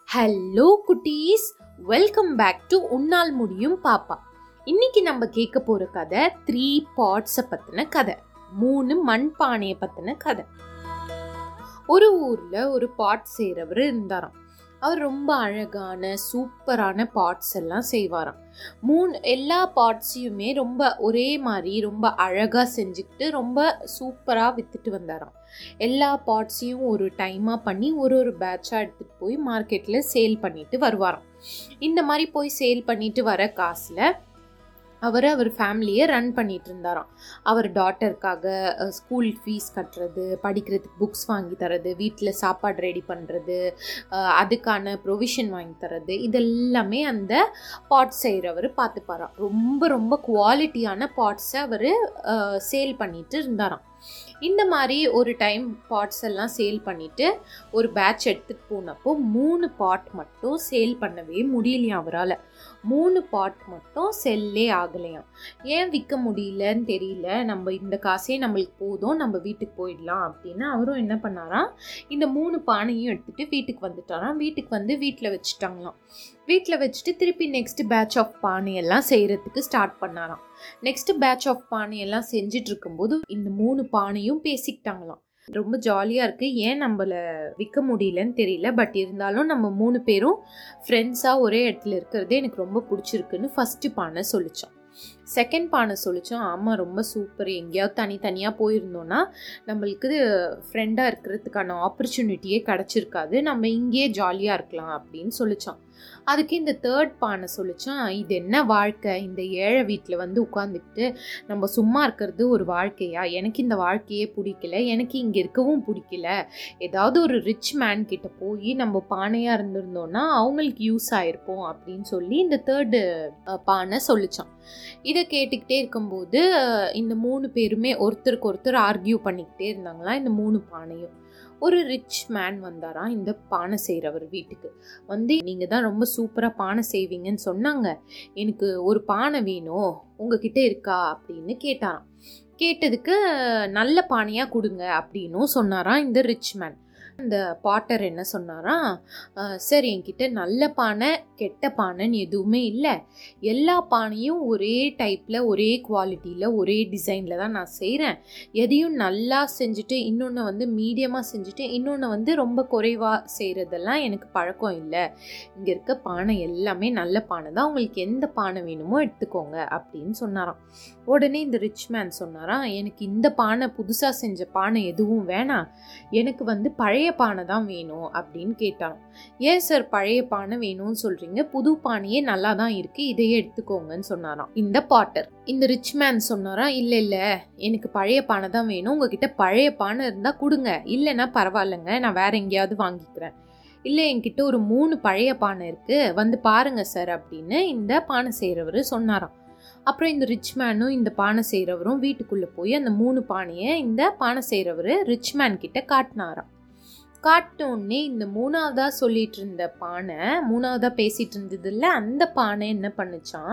hello குட்டீஸ் welcome back to உன்னால் முடியும் பாப்பா இன்னைக்கு நம்ம கேட்க போற கதை த்ரீ பாட்ஸை பத்தின கதை மூணு மண் பானையை பத்தின கதை ஒரு ஊர்ல ஒரு பாட் செய்கிறவர் இருந்தாராம் அவர் ரொம்ப அழகான சூப்பரான பாட்ஸ் எல்லாம் செய்வாராம் மூணு எல்லா பாட்ஸையுமே ரொம்ப ஒரே மாதிரி ரொம்ப அழகாக செஞ்சுக்கிட்டு ரொம்ப சூப்பராக விற்றுட்டு வந்தாராம் எல்லா பாட்ஸையும் ஒரு டைமாக பண்ணி ஒரு ஒரு பேட்சாக எடுத்துகிட்டு போய் மார்க்கெட்டில் சேல் பண்ணிட்டு வருவாராம் இந்த மாதிரி போய் சேல் பண்ணிட்டு வர காசில் அவர் அவர் ஃபேமிலியை ரன் பண்ணிட்டு இருந்தாராம் அவர் டாட்டருக்காக ஸ்கூல் ஃபீஸ் கட்டுறது படிக்கிறதுக்கு புக்ஸ் வாங்கி தரது வீட்டில் சாப்பாடு ரெடி பண்ணுறது அதுக்கான ப்ரொவிஷன் வாங்கி தரது இதெல்லாமே அந்த பாட் செய்கிறவர் பார்த்துப்பாராம் ரொம்ப ரொம்ப குவாலிட்டியான பாட்ஸை அவர் சேல் பண்ணிட்டு இருந்தாராம் இந்த மாதிரி ஒரு டைம் பாட்ஸ் எல்லாம் சேல் பண்ணிட்டு ஒரு பேட்ச் எடுத்துட்டு போனப்போ மூணு பாட் மட்டும் சேல் பண்ணவே முடியலையாம் அவரால் மூணு பாட் மட்டும் செல்லே ஆகலையாம் ஏன் விற்க முடியலன்னு தெரியல நம்ம இந்த காசே நம்மளுக்கு போதும் நம்ம வீட்டுக்கு போயிடலாம் அப்படின்னு அவரும் என்ன பண்ணாராம் இந்த மூணு பானையும் எடுத்துட்டு வீட்டுக்கு வந்துட்டாராம் வீட்டுக்கு வந்து வீட்டில் வச்சுட்டாங்களாம் வீட்டில் வச்சுட்டு திருப்பி நெக்ஸ்ட் பேட்ச் ஆஃப் பானையெல்லாம் செய்கிறதுக்கு ஸ்டார்ட் பண்ணாராம் நெக்ஸ்ட் பேட்ச் ஆஃப் பானையெல்லாம் செஞ்சுட்டு இருக்கும்போது இந்த மூணு பானையும் பேசிக்கிட்டாங்களாம் ரொம்ப ஜாலியாக இருக்குது ஏன் நம்மளை விற்க முடியலன்னு தெரியல பட் இருந்தாலும் நம்ம மூணு பேரும் ஃப்ரெண்ட்ஸாக ஒரே இடத்துல இருக்கிறது எனக்கு ரொம்ப பிடிச்சிருக்குன்னு ஃபஸ்ட்டு பானை சொல்லிச்சோம் செகண்ட் பானை சொல்லிச்சோம் ஆமாம் ரொம்ப சூப்பர் எங்கேயாவது தனித்தனியாக போயிருந்தோன்னா நம்மளுக்கு ஃப்ரெண்டாக இருக்கிறதுக்கான ஆப்பர்ச்சுனிட்டியே கிடச்சிருக்காது நம்ம இங்கேயே ஜாலியாக இருக்கலாம் அப்படின்னு சொல்லிச்சோம் அதுக்கு இந்த தேர்ட் பானை சொல்லிச்சான் இது என்ன வாழ்க்கை இந்த ஏழை வீட்டில் வந்து உட்காந்துக்கிட்டு நம்ம சும்மா இருக்கிறது ஒரு வாழ்க்கையா எனக்கு இந்த வாழ்க்கையே பிடிக்கல எனக்கு இங்கே இருக்கவும் பிடிக்கல ஏதாவது ஒரு ரிச் மேன் கிட்ட போய் நம்ம பானையாக இருந்திருந்தோன்னா அவங்களுக்கு யூஸ் ஆயிருப்போம் அப்படின்னு சொல்லி இந்த தேர்டு பானை சொல்லிச்சான் இதை கேட்டுக்கிட்டே இருக்கும்போது இந்த மூணு பேருமே ஒருத்தருக்கு ஒருத்தர் ஆர்கியூ பண்ணிக்கிட்டே இருந்தாங்களாம் இந்த மூணு பானையும் ஒரு ரிச் மேன் வந்தாராம் இந்த பானை செய்கிறவர் வீட்டுக்கு வந்து நீங்கள் தான் ரொம்ப சூப்பராக பானை செய்வீங்கன்னு சொன்னாங்க எனக்கு ஒரு பானை வேணும் உங்ககிட்ட இருக்கா அப்படின்னு கேட்டாராம் கேட்டதுக்கு நல்ல பானையாக கொடுங்க அப்படின்னும் சொன்னாராம் இந்த ரிச் மேன் அந்த பாட்டர் என்ன சொன்னாராம் சார் என்கிட்ட நல்ல பானை கெட்ட பானைன்னு எதுவுமே இல்லை எல்லா பானையும் ஒரே டைப்பில் ஒரே குவாலிட்டியில் ஒரே டிசைனில் தான் நான் செய்கிறேன் எதையும் நல்லா செஞ்சுட்டு இன்னொன்று வந்து மீடியமாக செஞ்சுட்டு இன்னொன்று வந்து ரொம்ப குறைவாக செய்கிறதெல்லாம் எனக்கு பழக்கம் இல்லை இங்கே இருக்க பானை எல்லாமே நல்ல பானை தான் உங்களுக்கு எந்த பானை வேணுமோ எடுத்துக்கோங்க அப்படின்னு சொன்னாராம் உடனே இந்த ரிச் மேன் சொன்னாராம் எனக்கு இந்த பானை புதுசாக செஞ்ச பானை எதுவும் வேணாம் எனக்கு வந்து பழைய பானை தான் வேணும் அப்படின்னு கேட்டான் ஏன் சார் பழைய பானை வேணும்னு சொல்றீங்க புது பானையே நல்லா தான் இருக்கு இதையே எடுத்துக்கோங்கன்னு சொன்னாராம் இந்த பாட்டர் இந்த ரிச் மேன் சொன்னாராம் இல்ல இல்ல எனக்கு பழைய பானை தான் வேணும் உங்ககிட்ட பழைய பானை இருந்தா கொடுங்க இல்லைன்னா பரவாயில்லைங்க நான் வேற எங்கேயாவது வாங்கிக்கிறேன் இல்லை என்கிட்ட ஒரு மூணு பழைய பானை இருக்கு வந்து பாருங்க சார் அப்படின்னு இந்த பானை செய்கிறவர் சொன்னாராம் அப்புறம் இந்த ரிச் மேனும் இந்த பானை செய்கிறவரும் வீட்டுக்குள்ளே போய் அந்த மூணு பானையை இந்த பானை செய்கிறவர் ரிச் மேன் கிட்ட காட்டினாராம் காட்டினோடனே இந்த மூணாவதாக சொல்லிட்டு இருந்த பானை மூணாவதாக பேசிகிட்டு இருந்ததில்ல அந்த பானை என்ன பண்ணுச்சான்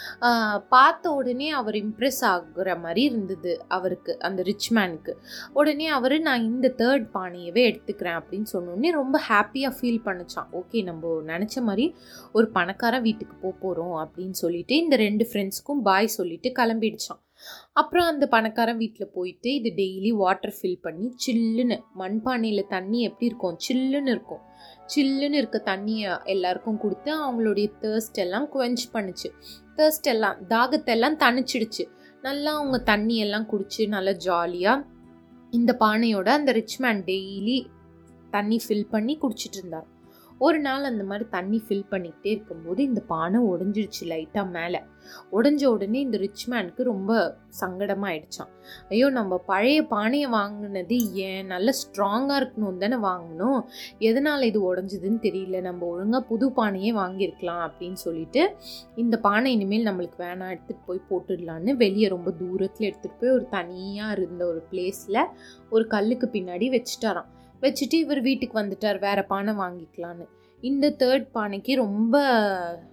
பார்த்த உடனே அவர் இம்ப்ரெஸ் ஆகுற மாதிரி இருந்தது அவருக்கு அந்த ரிச் மேனுக்கு உடனே அவர் நான் இந்த தேர்ட் பானையவே எடுத்துக்கிறேன் அப்படின்னு சொன்னோடனே ரொம்ப ஹாப்பியாக ஃபீல் பண்ணுச்சான் ஓகே நம்ம நினச்ச மாதிரி ஒரு பணக்காரன் வீட்டுக்கு போக போகிறோம் அப்படின்னு சொல்லிட்டு இந்த ரெண்டு ஃப்ரெண்ட்ஸ்க்கும் பாய் சொல்லிட்டு கிளம்பிடுச்சான் அப்புறம் அந்த பணக்காரன் வீட்டில் போயிட்டு இது டெய்லி வாட்டர் ஃபில் பண்ணி சில்லுன்னு மண்பானையில் தண்ணி எப்படி இருக்கும் சில்லுன்னு இருக்கும் சில்லுன்னு இருக்க தண்ணியை எல்லாருக்கும் கொடுத்து அவங்களுடைய தேர்ஸ்ட் எல்லாம் குவெஞ்ச் பண்ணுச்சு தேர்ஸ்ட் எல்லாம் தாகத்தெல்லாம் தணிச்சிடுச்சு நல்லா அவங்க தண்ணி எல்லாம் குடிச்சு நல்லா ஜாலியாக இந்த பானையோட அந்த ரிச் மேன் டெய்லி தண்ணி ஃபில் பண்ணி குடிச்சிட்டு இருந்தார் ஒரு நாள் அந்த மாதிரி தண்ணி ஃபில் பண்ணிக்கிட்டே இருக்கும்போது இந்த பானை உடஞ்சிடுச்சு லைட்டாக மேலே உடஞ்ச உடனே இந்த ரிச் மேனுக்கு ரொம்ப சங்கடமாயிடுச்சான் ஐயோ நம்ம பழைய பானையை வாங்கினது ஏன் நல்ல ஸ்ட்ராங்காக இருக்கணும் தானே வாங்கணும் எதனால் இது உடஞ்சதுன்னு தெரியல நம்ம ஒழுங்காக புது பானையே வாங்கியிருக்கலாம் அப்படின்னு சொல்லிட்டு இந்த பானை இனிமேல் நம்மளுக்கு வேணாம் எடுத்துகிட்டு போய் போட்டுடலான்னு வெளியே ரொம்ப தூரத்தில் எடுத்துகிட்டு போய் ஒரு தனியாக இருந்த ஒரு பிளேஸில் ஒரு கல்லுக்கு பின்னாடி வச்சுட்டாராம் வச்சுட்டு இவர் வீட்டுக்கு வந்துட்டார் வேற பானை வாங்கிக்கலான்னு இந்த தேர்ட் பானைக்கு ரொம்ப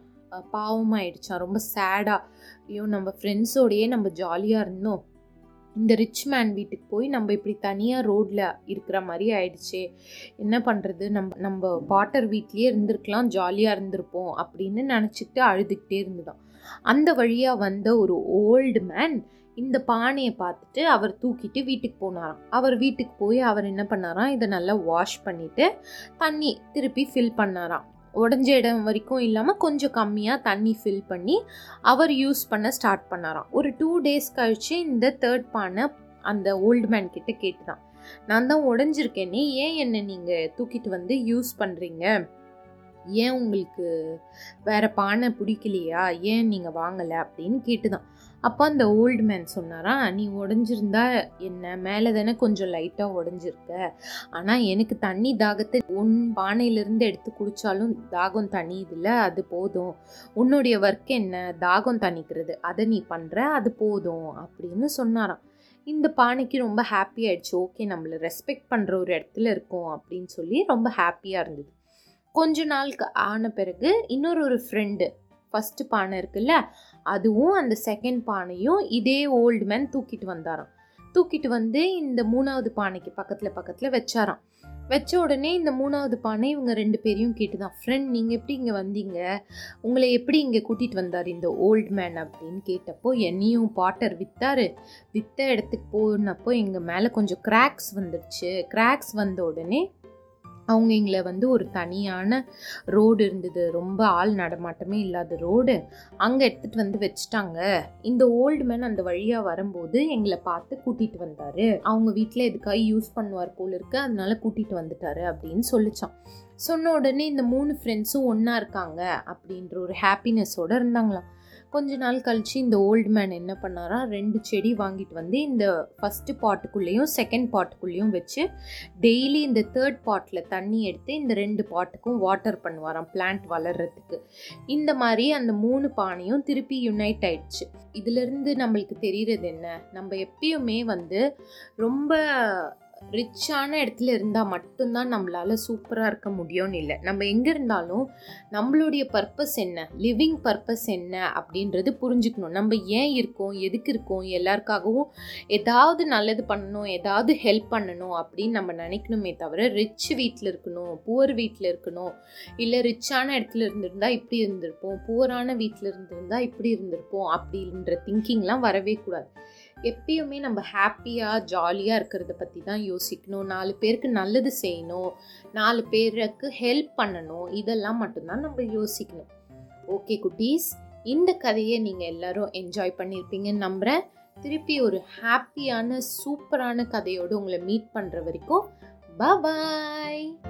பாவமாயிடுச்சான் ரொம்ப சேடாக ஐயோ நம்ம ஃப்ரெண்ட்ஸோடையே நம்ம ஜாலியாக இருந்தோம் இந்த ரிச் மேன் வீட்டுக்கு போய் நம்ம இப்படி தனியாக ரோட்டில் இருக்கிற மாதிரி ஆயிடுச்சே என்ன பண்ணுறது நம்ம நம்ம பாட்டர் வீட்லேயே இருந்திருக்கலாம் ஜாலியாக இருந்திருப்போம் அப்படின்னு நினச்சிக்கிட்டு அழுதுகிட்டே இருந்துதான் அந்த வழியாக வந்த ஒரு ஓல்டு மேன் இந்த பானையை பார்த்துட்டு அவர் தூக்கிட்டு வீட்டுக்கு போனாராம் அவர் வீட்டுக்கு போய் அவர் என்ன பண்ணாராம் இதை நல்லா வாஷ் பண்ணிவிட்டு தண்ணி திருப்பி ஃபில் பண்ணாராம் உடஞ்ச இடம் வரைக்கும் இல்லாமல் கொஞ்சம் கம்மியாக தண்ணி ஃபில் பண்ணி அவர் யூஸ் பண்ண ஸ்டார்ட் பண்ணாராம் ஒரு டூ டேஸ் கழிச்சு இந்த தேர்ட் பானை அந்த ஓல்டு மேன் கிட்ட கேட்டுதான் நான் தான் உடஞ்சிருக்கேனே ஏன் என்ன நீங்கள் தூக்கிட்டு வந்து யூஸ் பண்ணுறீங்க ஏன் உங்களுக்கு வேற பானை பிடிக்கலையா ஏன் நீங்கள் வாங்கலை அப்படின்னு கேட்டுதான் அப்போ அந்த ஓல்டு மேன் சொன்னாரா நீ உடஞ்சிருந்தா என்ன மேலே தானே கொஞ்சம் லைட்டாக உடஞ்சிருக்க ஆனால் எனக்கு தண்ணி தாகத்தை உன் பானையிலேருந்து எடுத்து குடித்தாலும் தாகம் தண்ணியுதில்ல அது போதும் உன்னுடைய ஒர்க் என்ன தாகம் தணிக்கிறது அதை நீ பண்ணுற அது போதும் அப்படின்னு சொன்னாராம் இந்த பானைக்கு ரொம்ப ஹாப்பி ஆயிடுச்சு ஓகே நம்மளை ரெஸ்பெக்ட் பண்ணுற ஒரு இடத்துல இருக்கோம் அப்படின்னு சொல்லி ரொம்ப ஹாப்பியாக இருந்தது கொஞ்ச நாளுக்கு ஆன பிறகு இன்னொரு ஒரு ஃப்ரெண்டு ஃபஸ்ட்டு பானை இருக்குல்ல அதுவும் அந்த செகண்ட் பானையும் இதே ஓல்டு மேன் தூக்கிட்டு வந்தாராம் தூக்கிட்டு வந்து இந்த மூணாவது பானைக்கு பக்கத்தில் பக்கத்தில் வச்சாராம் வச்ச உடனே இந்த மூணாவது பானை இவங்க ரெண்டு பேரையும் கேட்டுதான் ஃப்ரெண்ட் நீங்கள் எப்படி இங்கே வந்தீங்க உங்களை எப்படி இங்கே கூட்டிகிட்டு வந்தார் இந்த ஓல்டு மேன் அப்படின்னு கேட்டப்போ என்னையும் பாட்டர் வித்தாரு வித்த இடத்துக்கு போனப்போ எங்கள் மேலே கொஞ்சம் கிராக்ஸ் வந்துடுச்சு கிராக்ஸ் வந்த உடனே அவங்க எங்களை வந்து ஒரு தனியான ரோடு இருந்தது ரொம்ப ஆள் நடமாட்டமே இல்லாத ரோடு அங்கே எடுத்துகிட்டு வந்து வச்சுட்டாங்க இந்த ஓல்டு மேன் அந்த வழியாக வரும்போது எங்களை பார்த்து கூட்டிகிட்டு வந்தார் அவங்க வீட்டில் எதுக்காக யூஸ் பண்ணுவார் போல இருக்கு அதனால கூட்டிகிட்டு வந்துட்டாரு அப்படின்னு சொல்லிச்சான் சொன்ன உடனே இந்த மூணு ஃப்ரெண்ட்ஸும் ஒன்றா இருக்காங்க அப்படின்ற ஒரு ஹாப்பினஸோடு இருந்தாங்களாம் கொஞ்ச நாள் கழித்து இந்த ஓல்டு மேன் என்ன பண்ணாரா ரெண்டு செடி வாங்கிட்டு வந்து இந்த ஃபஸ்ட்டு பாட்டுக்குள்ளேயும் செகண்ட் பாட்டுக்குள்ளேயும் வச்சு டெய்லி இந்த தேர்ட் பாட்டில் தண்ணி எடுத்து இந்த ரெண்டு பாட்டுக்கும் வாட்டர் பண்ணுவாராம் பிளான்ட் வளர்கிறதுக்கு இந்த மாதிரி அந்த மூணு பானையும் திருப்பி யுனைட் ஆயிடுச்சு இதிலிருந்து நம்மளுக்கு தெரிகிறது என்ன நம்ம எப்பயுமே வந்து ரொம்ப ரிச்சான இடத்துல இருந்தால் மட்டும்தான் நம்மளால் சூப்பராக இருக்க முடியும்னு இல்லை நம்ம எங்கே இருந்தாலும் நம்மளுடைய பர்பஸ் என்ன லிவிங் பர்பஸ் என்ன அப்படின்றது புரிஞ்சுக்கணும் நம்ம ஏன் இருக்கோம் எதுக்கு இருக்கோம் எல்லாருக்காகவும் ஏதாவது நல்லது பண்ணணும் ஏதாவது ஹெல்ப் பண்ணணும் அப்படின்னு நம்ம நினைக்கணுமே தவிர ரிச் வீட்டில் இருக்கணும் புவர் வீட்டில் இருக்கணும் இல்லை ரிச்சான இடத்துல இருந்திருந்தா இப்படி இருந்திருப்போம் புவரான வீட்டில் இருந்திருந்தா இப்படி இருந்திருப்போம் அப்படின்ற திங்கிங்லாம் வரவே கூடாது எப்பயுமே நம்ம ஹாப்பியாக ஜாலியாக இருக்கிறத பற்றி தான் யோசிக்கணும் நாலு பேருக்கு நல்லது செய்யணும் நாலு பேருக்கு ஹெல்ப் பண்ணணும் இதெல்லாம் மட்டும்தான் நம்ம யோசிக்கணும் ஓகே குட்டீஸ் இந்த கதையை நீங்கள் எல்லாரும் என்ஜாய் பண்ணியிருப்பீங்கன்னு நம்புகிறேன் திருப்பி ஒரு ஹாப்பியான சூப்பரான கதையோடு உங்களை மீட் பண்ணுற வரைக்கும் பாய்